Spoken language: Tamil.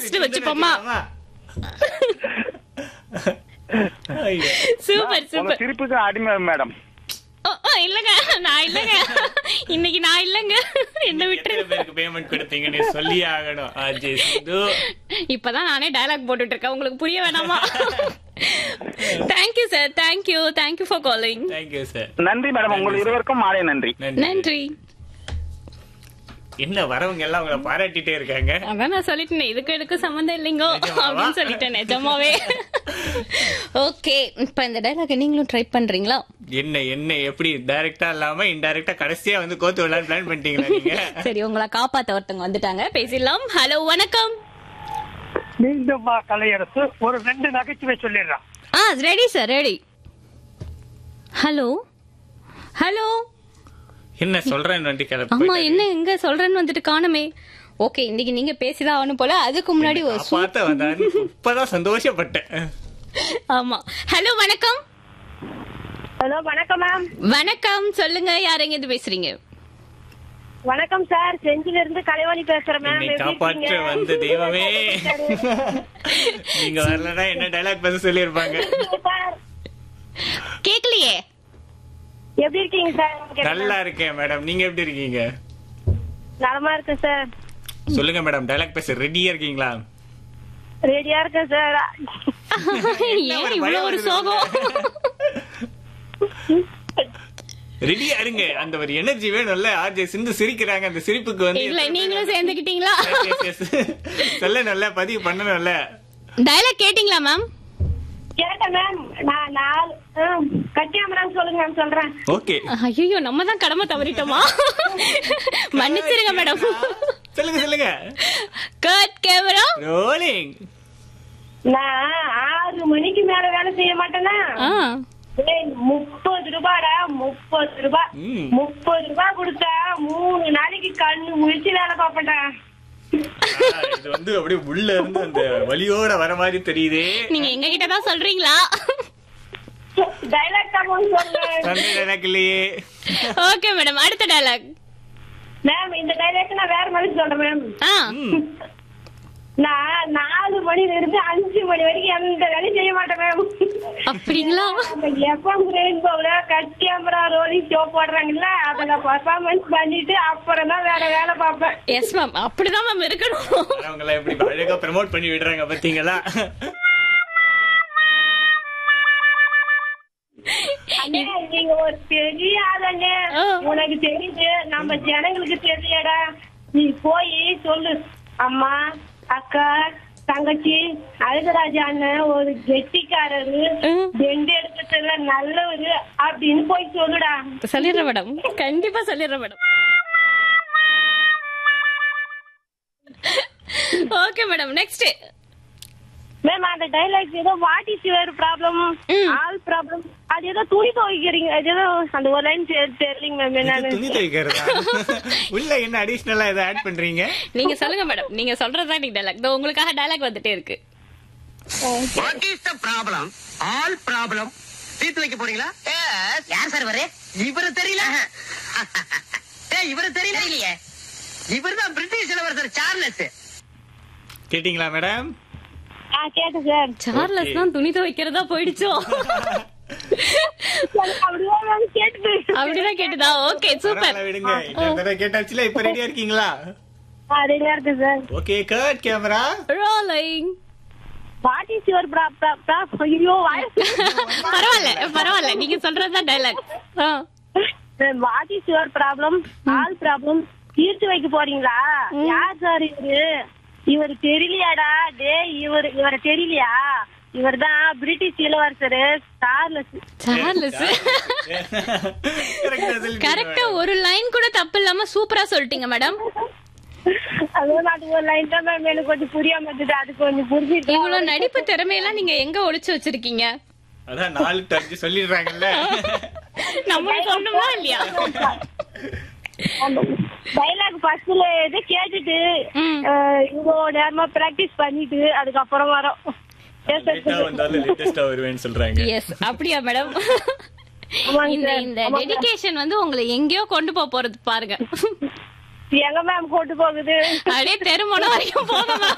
ஃபர்ஸ்ட் வச்சுப்போமா ஐயோ. சூப்பர் உங்க சூப்பர் சிரிப்புக்கு அடிமை மேடம் ஓ, ஓ, இல்லங்க நான் இல்லங்க இன்னைக்கு நான் இல்லங்க என்ன விட்டுரு எத்தனை பேருக்கு பேமெண்ட் கொடுத்தீங்கன்னு சொல்லி ஆகணும் அஜய் சிந்து இப்பதான் நானே டயலாக் போட்டுட்டு இருக்கேன் உங்களுக்கு புரிய வேணாமா thank you sir thank you thank you for calling thank you sir நன்றி மேடம் உங்களுக்கு இருவருக்கும் மாலை நன்றி நன்றி என்ன வரவங்க எல்லாம் உங்களை பாராட்டிட்டே இருக்காங்க அதான் நான் சொல்லிட்டேன் இதுக்கு இதுக்கு சம்மந்தம் இல்லைங்கோ நிஜமாவா? அப்படின்னு சொல்லிட்டேன் நிஜமாவே ஓகே இப்ப இந்த டைலாக் நீங்களும் ட்ரை பண்றீங்களா என்ன என்ன எப்படி டைரக்டா இல்லாம இன்டைரக்டா கடைசியா வந்து கோத்து விடலான்னு பிளான் பண்ணிட்டீங்களா நீங்க சரி உங்களை காப்பாத்த ஒருத்தவங்க வந்துட்டாங்க பேசிடலாம் ஹலோ வணக்கம் மீண்டும் வா கலையரசு ஒரு ரெண்டு நகைச்சுவை சொல்லிடுறான் ஆ ready sir ready hello hello என்ன சொல்றேன்னு வண்டி ஆமா என்ன எங்க சொல்றேன்னு வந்துட்டு காணுமே ஓகே இன்னைக்கு நீங்க பேசிதான் ஆகணும் போல அதுக்கு முன்னாடி ஒரு சூ- பார்த்த வந்தாரு இப்பதான் சந்தோஷப்பட்டேன் ஆமா ஹலோ வணக்கம் ஹலோ வணக்கம் மேம் வணக்கம் சொல்லுங்க யார் எங்க இருந்து பேசுறீங்க வணக்கம் சார் செஞ்சில இருந்து கலைவாணி பேசுறேன் மேம் என்னை எப்படி காப்பாற்ற இருக்கீங்க? வந்த தெய்வமே நீங்க வரலன்னா என்ன டைலாக் பேச சொல்லியிருப்பாங்க சார், கேக்கலையே எப்படி இருக்கீங்க சார் நல்லா இருக்கேன் மேடம் நீங்க எப்படி இருக்கீங்க நலமா இருக்கேன் சார் சொல்லுங்க மேடம் டைலாக் பேச ரெடியா இருக்கீங்களா ரெடியா இருக்கேன் சார் ஏன் இவ்வளவு ஒரு சோகம் ரெடியா இருங்க அந்த ஒரு எனர்ஜி வேணும்ல ஆர்ஜே சிந்து சிரிக்கிறாங்க அந்த சிரிப்புக்கு வந்து இல்ல நீங்களும் சேர்ந்துக்கிட்டீங்களா Yes, yes, yes. சொல்லணும்ல பதிவு பண்ணணும்ல டயலாக் கேட்டீங்களா மேம் கேட்டேன் மேம் நான் நாலு கட்டியாமரான்னு சொல்லுங்க மேம் சொல்றேன் ஓகே ஐயோ நம்ம தான் கடமை தவறிட்டோமா மன்னிச்சிருங்க மேடம் சொல்லுங்க சொல்லுங்க கட் கேமரா ரோலிங் நான் ஆறு மணிக்கு மேல வேலை செய்ய மாட்டேனா ஆ ஏய், முப்பது ரூபாடா முப்பது ரூபாய் ம். முப்பது ரூபாய் கொடுத்தா மூணு நாளைக்கு கண்ணு முழிச்சு வேலை பார்ப்பேன்டா இது வந்து அப்படியே உள்ள இருந்து அந்த வலியோட வர மாதிரி தெரியுதே நீங்க எங்க கிட்ட தான் சொல்றீங்களா டைலாக் தான் போய் சொல்றேன் சண்டை டைலாக் இல்லையே ஓகே மேடம் அடுத்த டயலாக் மேம் இந்த டைலாக் நான் வேற மாதிரி சொல்றேன் மேம் ஆ ம். நான் நாலு மணில இருந்து அஞ்சு மணி வரைக்கும் எந்த வேலையும் செய்ய மாட்டேன் மேம் அப்படிங்களா எஃப்எம் ரெயின்போல கட் கேமரா ரோலிங் ஷோ போடுறாங்கல்ல அதுல பர்ஃபார்மன்ஸ் பண்ணிட்டு அப்புறம் தான் வேற வேலை பார்ப்பேன் எஸ் மேம் அப்படிதான் மேம் இருக்கணும் வரவங்க எல்லாம் எப்படி அழகா ப்ரமோட் பண்ணி விடுறாங்க பாத்தீங்களா அண்ணே, நீங்க ஒரு பெரிய ஆளுங்க ஆ. உனக்கு தெரியுது நம்ம ஜனங்களுக்கு தெரியலடா நீ போய் சொல்லு அம்மா அக்கா தங்கச்சி அழகராஜா அண்ணன் ஒரு கெட்டிக்காரரு ம். ரெண்டு எடுக்கிறதுல நல்லவரு அப்படின்னு போய் சொல்லுடா சொல்லிடுறேன் மேடம் கண்டிப்பா சொல்லிடுறேன் madam okay madam next ma'am அந்த டைலாக் ஏதோ வாட் இஸ் யுவர் ப்ராப்ளம் ம். ஆல் ப்ராப்ளம் அது ஏதோ துணி துவைக்கிறீங்க அது ஏதோ அந்த ஒரு லைன் தெரியலீங்க மேம் இது என்னன்னு துணி துவைக்கிறதா உள்ள என்ன அடிஷனலா இதை ஆட் பண்றீங்க நீங்க சொல்லுங்க மேடம் நீங்க சொல்றதுதான் நீங்க டைலாக் இதோ உங்களுக்காக டைலாக் வந்துட்டே இருக்கு what is the problem all problem தீர்த்து வைக்க போறீங்களா யார் சார் இவரு இவரு தெரியல ஏய் இவரு தெரியல இல்லையே இவர் தான் பிரிட்டிஷ் இளவரசர் சார்லஸ் கேட்டீங்களா மேடம் ஆ கேட்டேன் சார் சார்லஸ் தான் துணி துவைக்கிறதா போயிடுச்சோ எனக்கு அப்படியே மேம் கேட்டு அப்படிதான் கேட்டுதா ஓகே சூப்பர் பரவாயில்ல விடுங்க இந்த தடவை கேட்டாச்சுல இப்ப ரெடியா இருக்கீங்களா ரெடியா இருக்கு sir okay cut camera rolling what is your problem ஐயோ பரவாயில்ல பரவாயில்ல நீங்க சொல்றதுதான் dialogue what is your problem all problem தீர்த்து வைக்க போறீங்களா யார் சார் இவரு இவர் தெரியலையாடா டே இவர் இவரை தெரியலையா இவர் தான் பிரிட்டிஷ் இளவரசர் சார்லஸ் சார்லஸ் கரெக்டா ஒரு லைன் கூட தப்பு இல்லாம சூப்பரா சொல்லிட்டீங்க மேடம் அதுவும் அது ஒரு லைன் தான் மேம் எனக்கு கொஞ்சம் புரியாம இருந்தது அது கொஞ்சம் புரிஞ்சுட்டு இவ்வளவு நடிப்பு திறமையெல்லாம் நீங்க எங்க ஒளிச்சு வச்சிருக்கீங்க அதான் நாலு டச்சு சொல்லிடுறாங்கல்ல நம்ம சொன்னோமா இல்லையா டைலாக் ஃபர்ஸ்ட்ல இது கேட்டுட்டு ம். அஹ், இவ்வளோ நேரமா பிராக்டிஸ் பண்ணிட்டு அதுக்கப்புறம் வரோம் லேட்டா வந்தாலும் லேட்டஸ்டா வருவேன்னு சொல்றாங்க எஸ் அப்படியா மேடம் ஆமாங்க இந்த சார். இந்த ஆமாங்க. டெடிகேஷன் வந்து உங்களை எங்கேயோ கொண்டு போக போறது பாருங்க எங்க மேம் கூட்டு போகுது அப்படியே தெருமணம் வரைக்கும் போகமா